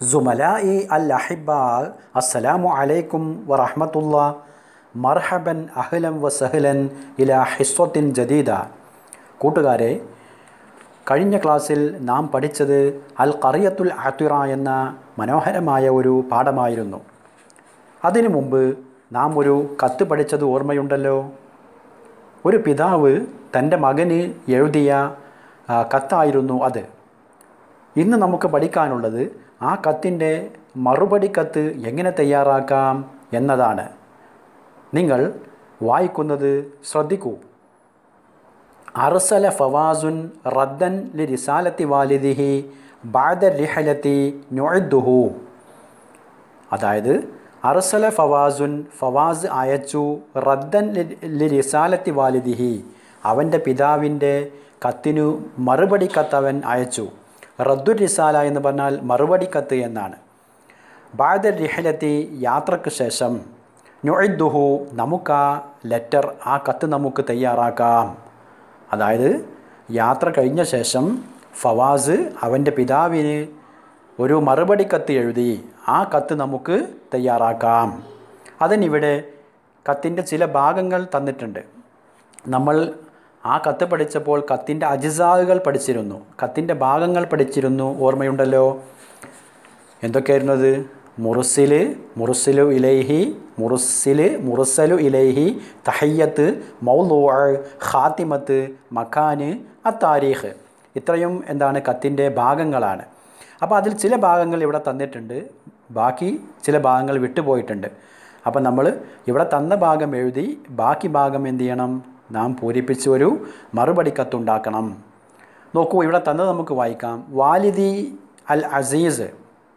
സുമലായി അൽ അഹിബ അസ്സലാമു അലൈക്കും വറഹമത്തുള്ള മർഹബൻ അഹ്ലം വസഹ്ലൻ ഇല ഹിസ്വത്തിൻ ജദീദ കൂട്ടുകാരെ കഴിഞ്ഞ ക്ലാസ്സിൽ നാം പഠിച്ചത് അൽ ഖറിയത്തുൽ ആത്തിറ എന്ന മനോഹരമായ ഒരു പാഠമായിരുന്നു അതിനു മുമ്പ് നാം ഒരു കത്ത് പഠിച്ചത് ഓർമ്മയുണ്ടല്ലോ ഒരു പിതാവ് തൻ്റെ മകന് എഴുതിയ ആ, കത്തായിരുന്നു അത് ഇന്ന് നമുക്ക് പഠിക്കാനുള്ളത് ആ കത്തിൻ്റെ മറുപടി കത്ത് എങ്ങനെ തയ്യാറാക്കാം എന്നതാണ് നിങ്ങൾ വായിക്കുന്നത് ശ്രദ്ധിക്കൂ അർസല ഫവാസുൻ റദ്ദൻ ലി റിസാലത്തി വാലിദിഹി ബാദ റിഹലത്തി നൊഴുദ്ദുഹു അതായത് അർസല ഫവാസുൻ ഫവാസ് അയച്ചു റദ്ദൻ ലി- ലി റിസാലത്തി വാലിദിഹി അവൻ്റെ പിതാവിൻ്റെ കത്തിനു മറുപടി കത്ത് അവൻ അയച്ചു റദ്ദു റിസാല എന്ന് പറഞ്ഞാൽ മറുപടി കത്ത് എന്നാണ് ബാദ റിഹലത്തി യാത്രയ്ക്ക് ശേഷം നൊഴുദ്ദുഹു നമുക്ക് ആ ലെറ്റർ ആ കത്ത് നമുക്ക് തയ്യാറാക്കാം അതായത് യാത്ര കഴിഞ്ഞ ശേഷം ഫവാസ് അവൻ്റെ പിതാവിന് ഒരു മറുപടി കത്ത് എഴുതി ആ കത്ത് നമുക്ക് തയ്യാറാക്കാം അതിനിവിടെ കത്തിൻ്റെ ചില ഭാഗങ്ങൾ തന്നിട്ടുണ്ട് നമ്മൾ ആ കത്ത് പഠിച്ചപ്പോൾ കത്തിൻ്റെ അജിസാവുകൾ പഠിച്ചിരുന്നു കത്തിൻ്റെ ഭാഗങ്ങൾ പഠിച്ചിരുന്നു ഓർമ്മയുണ്ടല്ലോ എന്തൊക്കെയായിരുന്നു അത് മുറുസില് മുറുസിലു ഇലൈഹി മുറുസില് മുറുസലു ഇലൈഹി തഹയ്യത്ത് മൗലൂ ഖാത്തിമത്ത് മക്കാന് അത്താരീഖ് ഇത്രയും എന്താണ് കത്തിൻ്റെ ഭാഗങ്ങളാണ് അപ്പോൾ അതിൽ ചില ഭാഗങ്ങൾ ഇവിടെ തന്നിട്ടുണ്ട് ബാക്കി ചില ഭാഗങ്ങൾ വിട്ടുപോയിട്ടുണ്ട് അപ്പോൾ നമ്മൾ ഇവിടെ തന്ന ഭാഗം എഴുതി ബാക്കി ഭാഗം എന്ത് ചെയ്യണം നാം പൂരിപ്പിച്ച് ഒരു മറുപടി കത്തുണ്ടാക്കണം നോക്കൂ ഇവിടെ തന്നത് നമുക്ക് വായിക്കാം വാലിദി അൽ അസീസ്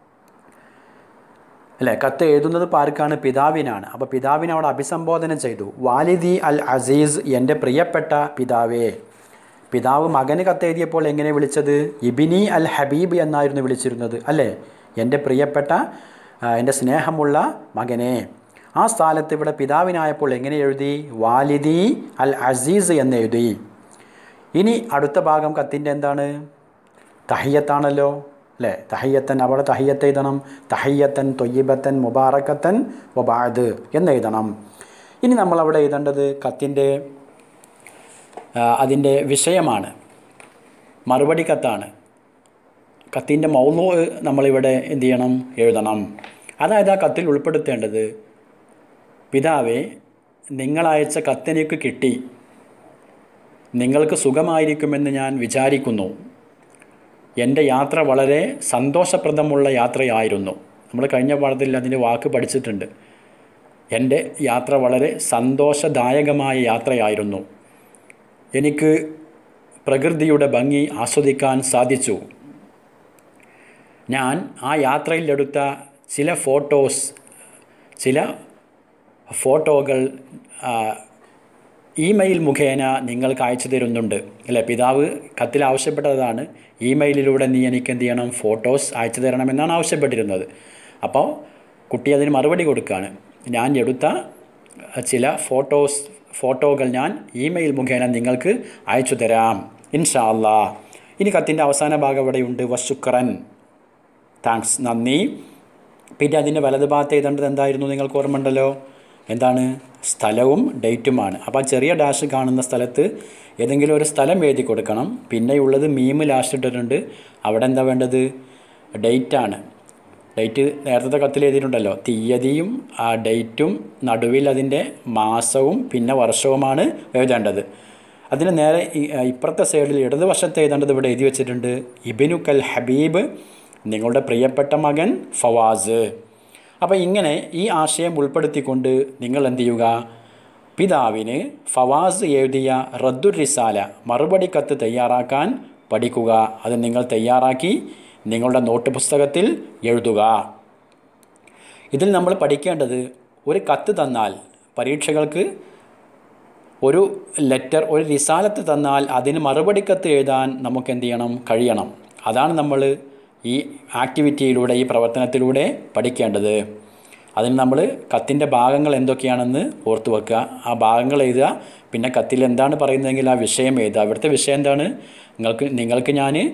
അല്ലേ കത്ത് എഴുതുന്നത് ഇപ്പോൾ ആർക്കാണ് പിതാവിനാണ് അപ്പോൾ പിതാവിനെ അവിടെ അഭിസംബോധന ചെയ്തു വാലിദി അൽ അസീസ് എൻ്റെ പ്രിയപ്പെട്ട പിതാവേ പിതാവ് മകന് കത്തെഴുതിയപ്പോൾ എങ്ങനെ വിളിച്ചത് ഇബിനി അൽ ഹബീബ് എന്നായിരുന്നു വിളിച്ചിരുന്നത് അല്ലേ എൻ്റെ പ്രിയപ്പെട്ട ആ, എൻ്റെ സ്നേഹമുള്ള മകനെ ആ സ്ഥാനത്ത് ഇവിടെ പിതാവിനായപ്പോൾ എങ്ങനെ എഴുതി വാലിദി അൽ അസീസ് എന്ന് എഴുതി ഇനി അടുത്ത ഭാഗം കത്തിൻ്റെ എന്താണ് തഹയ്യത്താണല്ലോ അല്ലേ തഹയ്യത്തൻ അവിടെ തഹയ്യത്ത് എഴുതണം തഹയ്യത്തൻ തൊയ്യബത്തൻ മുബാറക്കത്തൻ വബാദ് എന്ന് എഴുതണം ഇനി നമ്മൾ അവിടെ എഴുതേണ്ടത് കത്തിൻ്റെ ആ, അതിൻ്റെ വിഷയമാണ് മറുപടി കത്താണ് കത്തിൻ്റെ മൗലോ നമ്മളിവിടെ എന്ത് ചെയ്യണം എഴുതണം അതായത് ആ കത്തിൽ ഉൾപ്പെടുത്തേണ്ടത് പിതാവേ നിങ്ങളയച്ച കത്തെനിക്ക് കിട്ടി നിങ്ങൾക്ക് സുഖമായിരിക്കുമെന്ന് ഞാൻ വിചാരിക്കുന്നു എൻ്റെ യാത്ര വളരെ സന്തോഷപ്രദമുള്ള യാത്രയായിരുന്നു നമ്മൾ കഴിഞ്ഞ പാഠത്തിൽ അതിൻ്റെ വാക്ക് പഠിച്ചിട്ടുണ്ട് എൻ്റെ യാത്ര വളരെ സന്തോഷദായകമായ യാത്രയായിരുന്നു എനിക്ക് പ്രകൃതിയുടെ ഭംഗി ആസ്വദിക്കാൻ സാധിച്ചു ഞാൻ ആ യാത്രയിലെടുത്ത ചില ഫോട്ടോസ് ചില ഫോട്ടോകൾ ആ, ഇമെയിൽ മുഖേന നിങ്ങൾക്ക് അയച്ചു തരുന്നുണ്ട് അല്ലേ പിതാവ് കത്തിൽ ആവശ്യപ്പെട്ടതാണ് ഇമെയിലിലൂടെ നീ എനിക്ക് എന്ത് ചെയ്യണം ഫോട്ടോസ് അയച്ചു തരണമെന്നാണ് ആവശ്യപ്പെട്ടിരുന്നത് അപ്പോൾ കുട്ടി അതിന് മറുപടി കൊടുക്കുകയാണ് ഞാൻ എടുത്ത ചില ഫോട്ടോസ് ഫോട്ടോകൾ ഞാൻ ഇമെയിൽ മുഖേന നിങ്ങൾക്ക് അയച്ചു തരാം ഇൻഷാ അല്ലാ ഇനി കത്തിൻ്റെ അവസാന ഭാഗം ഇവിടെയുണ്ട് വശുക്രൻ താങ്ക്സ് നന്ദി പിന്നെ അതിൻ്റെ വലതുഭാഗത്ത് എഴുതേണ്ടത് എന്തായിരുന്നു നിങ്ങൾക്ക് ഓർമ്മയുണ്ടല്ലോ എന്താണ് സ്ഥലവും ഡേറ്റുമാണ് അപ്പോൾ ആ ചെറിയ ഡാഷ് കാണുന്ന സ്ഥലത്ത് ഏതെങ്കിലും ഒരു സ്ഥലം എഴുതി കൊടുക്കണം പിന്നെയുള്ളത് മീമ് ലാസ്റ്റ് ഇട്ടിട്ടുണ്ട് അവിടെ എന്താ വേണ്ടത് ഡേറ്റാണ് ഡേറ്റ് നേരത്തെ കത്തിൽ എഴുതിയിട്ടുണ്ടല്ലോ തീയതിയും ആ ഡേറ്റും നടുവിൽ അതിൻ്റെ മാസവും പിന്നെ വർഷവുമാണ് എഴുതേണ്ടത് അതിന് നേരെ ഇ- ഇപ്പുറത്തെ സൈഡിൽ ഇടതുവശത്ത് എഴുതേണ്ടത് ഇവിടെ എഴുതി വെച്ചിട്ടുണ്ട് ഇബിനുക്കൽ ഹബീബ് നിങ്ങളുടെ പ്രിയപ്പെട്ട മകൻ ഫവാസ് അപ്പോൾ ഇങ്ങനെ ഈ ആശയം ഉൾപ്പെടുത്തിക്കൊണ്ട് നിങ്ങൾ എന്ത് ചെയ്യുക പിതാവിന് ഫവാസ് എഴുതിയ റദ്ദുർ റിസാല മറുപടി കത്ത് തയ്യാറാക്കാൻ പഠിക്കുക അത് നിങ്ങൾ തയ്യാറാക്കി നിങ്ങളുടെ നോട്ട് പുസ്തകത്തിൽ എഴുതുക ഇതിൽ നമ്മൾ പഠിക്കേണ്ടത് ഒരു കത്ത് തന്നാൽ പരീക്ഷകൾക്ക് ഒരു ലെറ്റർ ഒരു റിസാലത്ത് തന്നാൽ അതിന് മറുപടി കത്ത് എഴുതാൻ നമുക്ക് എന്ത് ചെയ്യണം കഴിയണം അതാണ് നമ്മൾ ഈ ആക്ടിവിറ്റിയിലൂടെ ഈ പ്രവർത്തനത്തിലൂടെ പഠിക്കേണ്ടത് അതിന് നമ്മൾ കത്തിൻ്റെ ഭാഗങ്ങൾ എന്തൊക്കെയാണെന്ന് ഓർത്തു വെക്കുക ആ ഭാഗങ്ങൾ എഴുതുക പിന്നെ കത്തിൽ എന്താണ് പറയുന്നതെങ്കിൽ ആ വിഷയം എഴുതുക ഇവിടുത്തെ വിഷയം എന്താണ് നിങ്ങൾക്ക് നിങ്ങൾക്ക് ഞാൻ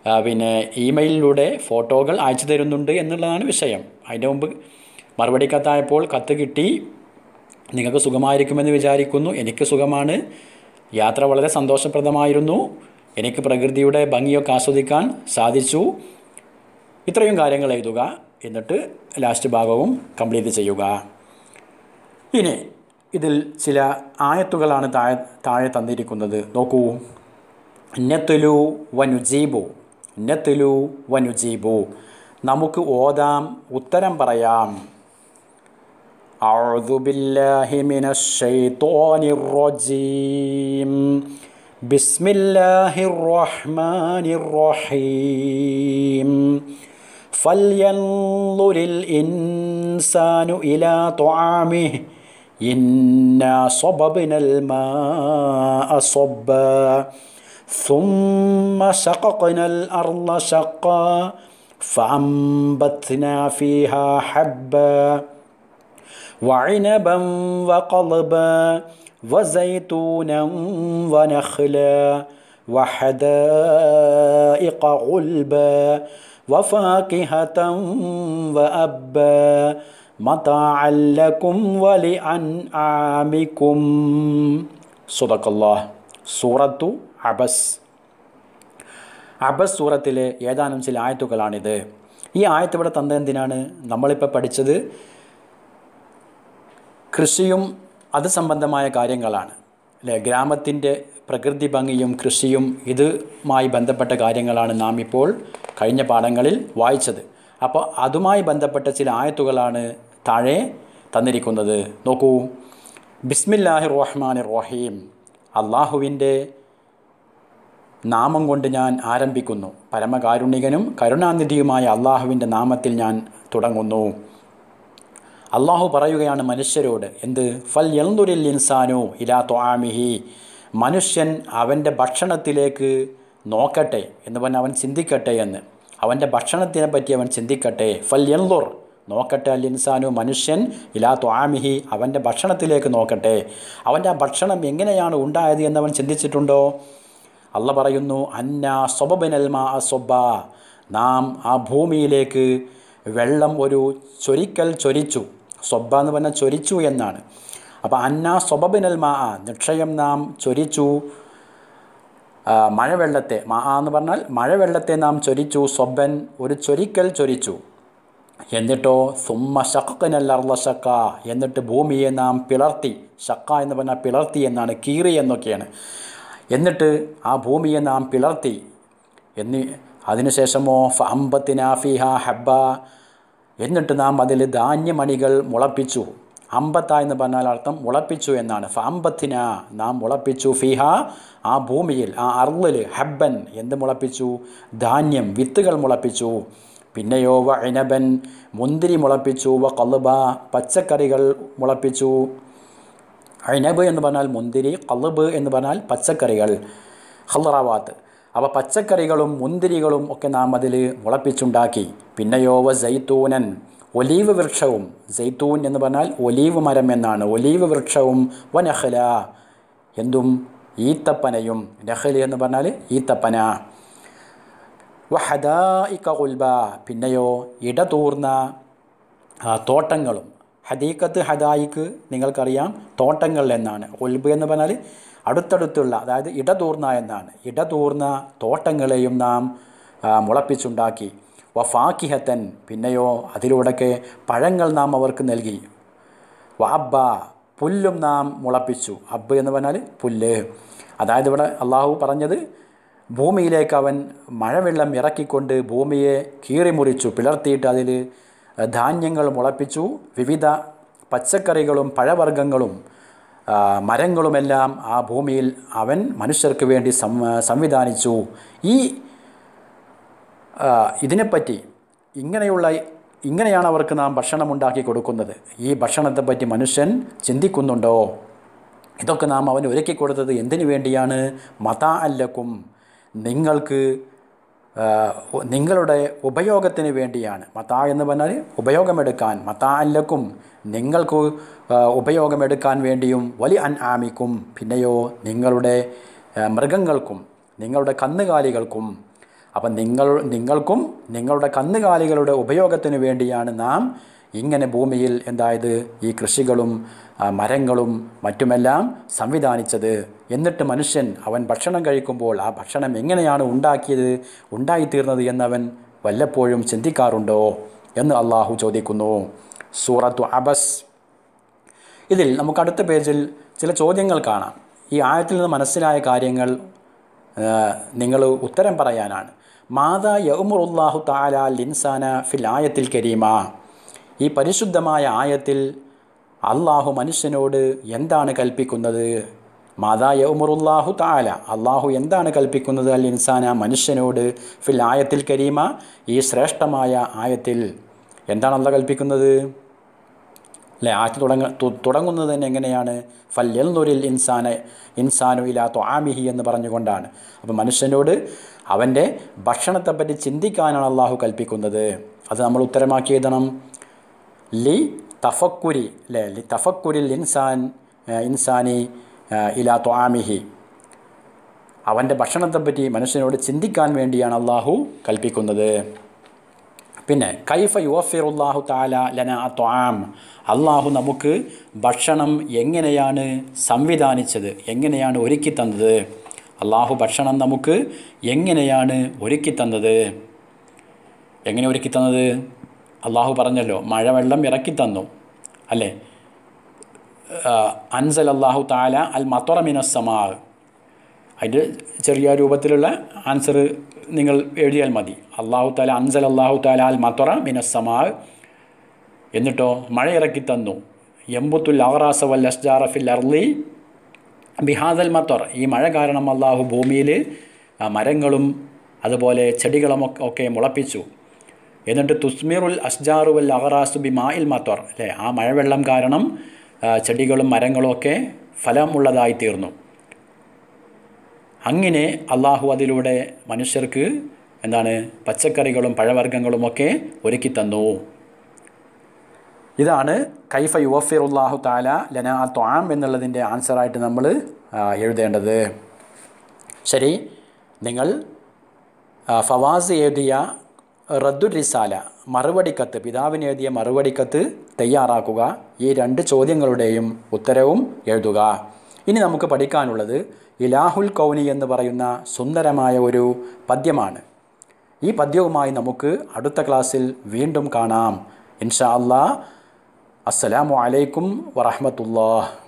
ആ, പിന്നെ ഇമെയിലിലൂടെ ഫോട്ടോകൾ അയച്ചു തരുന്നുണ്ട് എന്നുള്ളതാണ് വിഷയം അതിൻ്റെ മുമ്പ് മറുപടി കത്തായപ്പോൾ കത്ത് കിട്ടി നിങ്ങൾക്ക് സുഖമായിരിക്കുമെന്ന് വിചാരിക്കുന്നു എനിക്ക് സുഖമാണ് യാത്ര വളരെ സന്തോഷപ്രദമായിരുന്നു എനിക്ക് പ്രകൃതിയുടെ ഭംഗിയൊക്കെ ആസ്വദിക്കാൻ സാധിച്ചു ഇത്രയും കാര്യങ്ങൾ എഴുതുക എന്നിട്ട് ലാസ്റ്റ് ഭാഗവും കംപ്ലീറ്റ് ചെയ്യുക ഇനി ഇതിൽ ചില ആയത്തുകളാണ് താഴെ താഴെ തന്നിരിക്കുന്നത് നോക്കൂ നെത്തുലു വനുജീബു നെത്തുലു വനുജീബു നമുക്ക് ഓതാം ഉത്തരം പറയാം أعوذ بالله من الشيطان الرجيم بسم الله الرحمن الرحيم فلينظر الإنسان إلى طعامه إنا صببنا الماء صبا ثم شققنا الأرض شقا فأنبتنا فيها حبا وعنبا وقضبا وزيتونا ونخلا وحدائق غلبا وفاكهة وأبا متاعا لكم ولأنعامكم صدق الله سورة عبس അബസ് സൂറത്തിലെ ഏതാനും ചില ആയത്തുകളാണിത് ഈ ആയത്ത് ഇവിടെ തന്നത് എന്തിനാണ് നമ്മളിപ്പോൾ പഠിച്ചത് കൃഷിയും അത് സംബന്ധമായ കാര്യങ്ങളാണ് അല്ലേ ഗ്രാമത്തിൻ്റെ പ്രകൃതി ഭംഗിയും കൃഷിയും ഇതുമായി ബന്ധപ്പെട്ട കാര്യങ്ങളാണ് നാം ഇപ്പോൾ കഴിഞ്ഞ പാഠങ്ങളിൽ വായിച്ചത് അപ്പോൾ അതുമായി ബന്ധപ്പെട്ട ചില ആയത്തുകളാണ് താഴെ തന്നിരിക്കുന്നത് നോക്കൂ ബിസ്മില്ലാഹി റഹ്മാൻ റഹീം അള്ളാഹുവിൻ്റെ നാമം കൊണ്ട് ഞാൻ ആരംഭിക്കുന്നു പരമകാരുണികനും കരുണാനിധിയുമായ അള്ളാഹുവിൻ്റെ നാമത്തിൽ ഞാൻ തുടങ്ങുന്നു അള്ളാഹു പറയുകയാണ് മനുഷ്യരോട് എന്ത് ഫൽ എൽന്തുരിൽ ഇൻസാനു ഇലാ ത്വാമിഹി മനുഷ്യൻ അവൻ്റെ ഭക്ഷണത്തിലേക്ക് നോക്കട്ടെ എന്ന് പറഞ്ഞാൽ അവൻ ചിന്തിക്കട്ടെ എന്ന് അവൻ്റെ ഭക്ഷണത്തിനെ പറ്റി അവൻ ചിന്തിക്കട്ടെ ഫൽ എൽന്തുർ നോക്കട്ടെ അൽ ഇൻസാനു മനുഷ്യൻ ഇലാ ത്വാമിഹി അവൻ്റെ ഭക്ഷണത്തിലേക്ക് നോക്കട്ടെ അവൻ്റെ ആ ഭക്ഷണം എങ്ങനെയാണ് ഉണ്ടായത് എന്നവൻ ചിന്തിച്ചിട്ടുണ്ടോ അല്ല പറയുന്നു അന്ന സ്വബബനൽമാ അസ്വബ നാം ആ ഭൂമിയിലേക്ക് വെള്ളം ഒരു ചൊരിക്കൽ ചൊരിച്ചു സ്വബ എന്ന് പറഞ്ഞാൽ ചൊരിച്ചു എന്നാണ് അപ്പോൾ അന്ന സ്വബബിനൽ മാ നിക്ഷയം നാം ചൊരിച്ചു ആ, മഴവെള്ളത്തെ മാ എന്ന് പറഞ്ഞാൽ മഴവെള്ളത്തെ നാം ചൊരിച്ചു സ്വബൻ ഒരു ചൊരിക്കൽ ചൊരിച്ചു എന്നിട്ടോ സുമ്മ ഷക്കനൽ അർള ഷക്ക എന്നിട്ട് ഭൂമിയെ നാം പിളർത്തി ഷക്ക എന്ന് പറഞ്ഞാൽ പിളർത്തി എന്നാണ് കീറി എന്നൊക്കെയാണ് എന്നിട്ട് ആ ഭൂമിയെ നാം പിളർത്തി എന്നി അതിനുശേഷമോ ഫഅമ്പത്തിന ഫിഹ ഹബ്ബ എന്നിട്ട് നാം അതിൽ ധാന്യമണികൾ മുളപ്പിച്ചു അമ്പത്ത എന്ന് പറഞ്ഞാൽ അർത്ഥം മുളപ്പിച്ചു എന്നാണ് ഫഅമ്പത്തിന നാം മുളപ്പിച്ചു ഫിഹ ആ ഭൂമിയിൽ ആ അർളിൽ ഹബ്ബൻ എന്ത് മുളപ്പിച്ചു ധാന്യം വിത്തുകൾ മുളപ്പിച്ചു പിന്നെയോ വ ഇനബൻ മുന്തിരി മുളപ്പിച്ചു വ കലുബ പച്ചക്കറികൾ മുളപ്പിച്ചു അനബ് എന്ന് പറഞ്ഞാൽ മുന്തിരി കലുബ് എന്ന് പറഞ്ഞാൽ പച്ചക്കറികൾ ഹല്ലറാവാത്ത് അപ്പോൾ പച്ചക്കറികളും മുന്തിരികളും ഒക്കെ നാം അതിൽ മുളപ്പിച്ചുണ്ടാക്കി പിന്നെയോ വ ജൈത്തൂനൻ ഒലീവ് വൃക്ഷവും ജൈത്തൂൻ എന്ന് പറഞ്ഞാൽ ഒലീവ് മരം എന്നാണ് ഒലീവ് വൃക്ഷവും വ നഹല എന്തും ഈത്തപ്പനയും നഹല് എന്ന് പറഞ്ഞാൽ ഈത്തപ്പന വഹദായിക്ക ഉൽബ പിന്നെയോ ഇടതൂർന്ന ആ, തോട്ടങ്ങളും ഹദീക്കത്ത് ഹദായിക്ക് നിങ്ങൾക്കറിയാം തോട്ടങ്ങൾ എന്നാണ് ഉൽബ് എന്ന് പറഞ്ഞാൽ അടുത്തടുത്തുള്ള അതായത് ഇടതൂർന്ന എന്നാണ് ഇടതൂർന്ന തോട്ടങ്ങളെയും നാം ആ, മുളപ്പിച്ചുണ്ടാക്കി വഫാക്കിഹത്തൻ പിന്നെയോ അതിലൂടെയൊക്കെ പഴങ്ങൾ നാം അവർക്ക് നൽകി വാബ്ബ പുല്ലും നാം മുളപ്പിച്ചു അബ്ബ് എന്ന് പറഞ്ഞാൽ പുല്ല് അതായത് ഇവിടെ അള്ളാഹു പറഞ്ഞത് ഭൂമിയിലേക്ക് അവൻ മഴവെള്ളം ഇറക്കിക്കൊണ്ട് ഭൂമിയെ കീറിമുറിച്ചു പിളർത്തിയിട്ട് അതിൽ ധാന്യങ്ങൾ മുളപ്പിച്ചു വിവിധ പച്ചക്കറികളും പഴവർഗ്ഗങ്ങളും ആ, മരങ്ങളുമെല്ലാം ആ ഭൂമിയിൽ അവൻ മനുഷ്യർക്ക് വേണ്ടി സം സംവിധാനിച്ചു ഈ ആ, ഇതിനെപ്പറ്റി ഇങ്ങനെയുള്ള ഇങ്ങനെയാണ് അവർക്ക് നാം ഭക്ഷണം ഉണ്ടാക്കി കൊടുക്കുന്നത് ഈ ഭക്ഷണത്തെപ്പറ്റി മനുഷ്യൻ ചിന്തിക്കുന്നുണ്ടോ ഇതൊക്കെ നാം അവന് ഒരുക്കി കൊടുത്തത് എന്തിനു വേണ്ടിയാണ് മത അല്ലക്കും നിങ്ങൾക്ക് ആ, നിങ്ങളുടെ ഉപയോഗത്തിന് വേണ്ടിയാണ് മത എന്ന് പറഞ്ഞാൽ ഉപയോഗമെടുക്കാൻ മത അല്ലക്കും നിങ്ങൾക്ക് ആ, ഉപയോഗമെടുക്കാൻ വേണ്ടിയും വലിയ അൻ ആമിക്കും പിന്നെയോ നിങ്ങളുടെ ആ, മൃഗങ്ങൾക്കും നിങ്ങളുടെ കന്നുകാലികൾക്കും അപ്പം നിങ്ങൾ നിങ്ങൾക്കും നിങ്ങളുടെ കന്നുകാലികളുടെ ഉപയോഗത്തിന് വേണ്ടിയാണ് നാം ഇങ്ങനെ ഭൂമിയിൽ എന്തായത് ഈ കൃഷികളും ആ, മരങ്ങളും മറ്റുമെല്ലാം സംവിധാനിച്ചത് എന്നിട്ട് മനുഷ്യൻ അവൻ ഭക്ഷണം കഴിക്കുമ്പോൾ ആ ഭക്ഷണം എങ്ങനെയാണ് ഉണ്ടാക്കിയത് ഉണ്ടായിത്തീർന്നത് എന്നവൻ വല്ലപ്പോഴും ചിന്തിക്കാറുണ്ടോ എന്ന് അള്ളാഹു ചോദിക്കുന്നു സൂറത്തു അബസ് ഇതിൽ നമുക്ക് അടുത്ത പേജിൽ ചില ചോദ്യങ്ങൾ കാണാം ഈ ആയത്തിൽ നിന്ന് മനസ്സിലായ കാര്യങ്ങൾ നിങ്ങൾ ഉത്തരം പറയാനാണ് മാതാ യമുറുല്ലാഹു താല ലിൻസാന ഫിൽ ആയത്തിൽ കരീമ ഈ പരിശുദ്ധമായ ആയത്തിൽ അള്ളാഹു മനുഷ്യനോട് എന്താണ് കൽപ്പിക്കുന്നത് മാതാ യമുറുല്ലാഹു താല അള്ളാഹു എന്താണ് കൽപ്പിക്കുന്നത് അൽ ഇൻസാന മനുഷ്യനോട് ഫിൽ ആയത്തിൽ കരീമ ഈ ശ്രേഷ്ഠമായ ആയത്തിൽ എന്താണ് അല്ല കൽപ്പിക്കുന്നത് അല്ലെ ആറ്റ് തുടങ്ങ തു- തുടങ്ങുന്നത് തന്നെ എങ്ങനെയാണ് ഫല്യൽനുരിൽ ഇൻസാന ഇൻസാനു ഇലാ ത്വാമിഹി എന്ന് പറഞ്ഞുകൊണ്ടാണ് അപ്പോൾ മനുഷ്യനോട് അവൻ്റെ ഭക്ഷണത്തെപ്പറ്റി ചിന്തിക്കാനാണ് അള്ളാഹു കൽപ്പിക്കുന്നത് അത് നമ്മൾ ഉത്തരമാക്കി എഴുതണം ലി തഫക്കുരി അല്ലേ ലി തഫക്കുരിൽ ഇൻസാൻ ഏഹ് ഇൻസാനി ഏഹ് ഇലാ ത്വാമിഹി അവൻ്റെ ഭക്ഷണത്തെപ്പറ്റി മനുഷ്യനോട് ചിന്തിക്കാൻ വേണ്ടിയാണ് അള്ളാഹു കൽപ്പിക്കുന്നത് പിന്നെ കൈഫ യുവഫിറുല്ലാഹു താല ലന ത്വാം അള്ളാഹു നമുക്ക് ഭക്ഷണം എങ്ങനെയാണ് സംവിധാനിച്ചത് എങ്ങനെയാണ് ഒരുക്കി തന്നത് അള്ളാഹു ഭക്ഷണം നമുക്ക് എങ്ങനെയാണ് ഒരുക്കി തന്നത് എങ്ങനെ ഒരുക്കി തന്നത് അള്ളാഹു പറഞ്ഞല്ലോ മഴവെള്ളം ഇറക്കി തന്നു അല്ലേ അൻസൽ അള്ളാഹു താല അൽ മത്തുറമിനസ്സമാ അതിൻ്റെ ചെറിയ രൂപത്തിലുള്ള ആൻസർ നിങ്ങൾ എഴുതിയാൽ മതി അള്ളാഹു താല അൻസൽ അള്ളാഹു താല അൽ മത്തുറ മിനസ്സമാ എന്നിട്ടോ മഴ ഇറക്കി തന്നു എമ്പുത്തുൽ അഹറാസ വൽ അസ്ജാറ ഫിൽ അർലി ബിഹാദൽ മത്തർ ഈ മഴ കാരണം അള്ളാഹു ഭൂമിയിൽ മരങ്ങളും അതുപോലെ ചെടികളും ഒക്കെ- ഒക്കെ മുളപ്പിച്ചു എന്നിട്ട് തുസ്മീറുൽ അസ്ജാറു വൽ അഹറാസു ബി മായിൽ മത്തർ അല്ലേ ആ മഴവെള്ളം കാരണം ആ, ചെടികളും മരങ്ങളും ഒക്കെ ഫലമുള്ളതായി തീർന്നു അങ്ങനെ അള്ളാഹു അതിലൂടെ മനുഷ്യർക്ക് എന്താണ് പച്ചക്കറികളും പഴവർഗ്ഗങ്ങളുമൊക്കെ ഒരുക്കി തന്നു ഇതാണ് കൈഫ യുവഫിറുല്ലാഹു താല ലന ത്വാം എന്നുള്ളതിൻ്റെ ആൻസറായിട്ട് നമ്മൾ ആ, എഴുതേണ്ടത് ശരി നിങ്ങൾ ആ, ഫവാസ് എഴുതിയ റദ്ദുൽ റിസാല മറുപടിക്കത്ത് പിതാവിന് എഴുതിയ മറുപടിക്കത്ത് തയ്യാറാക്കുക ഈ രണ്ട് ചോദ്യങ്ങളുടെയും ഉത്തരവും എഴുതുക ഇനി നമുക്ക് പഠിക്കാനുള്ളത് ഇലാഹുൽ കൗനി എന്ന് പറയുന്ന സുന്ദരമായ ഒരു പദ്യമാണ് ഈ പദ്യവുമായി നമുക്ക് അടുത്ത ക്ലാസ്സിൽ വീണ്ടും കാണാം ഇൻഷാ അല്ലാ അസ്സലാമു അലൈക്കും വറഹമത്തുല്ലാ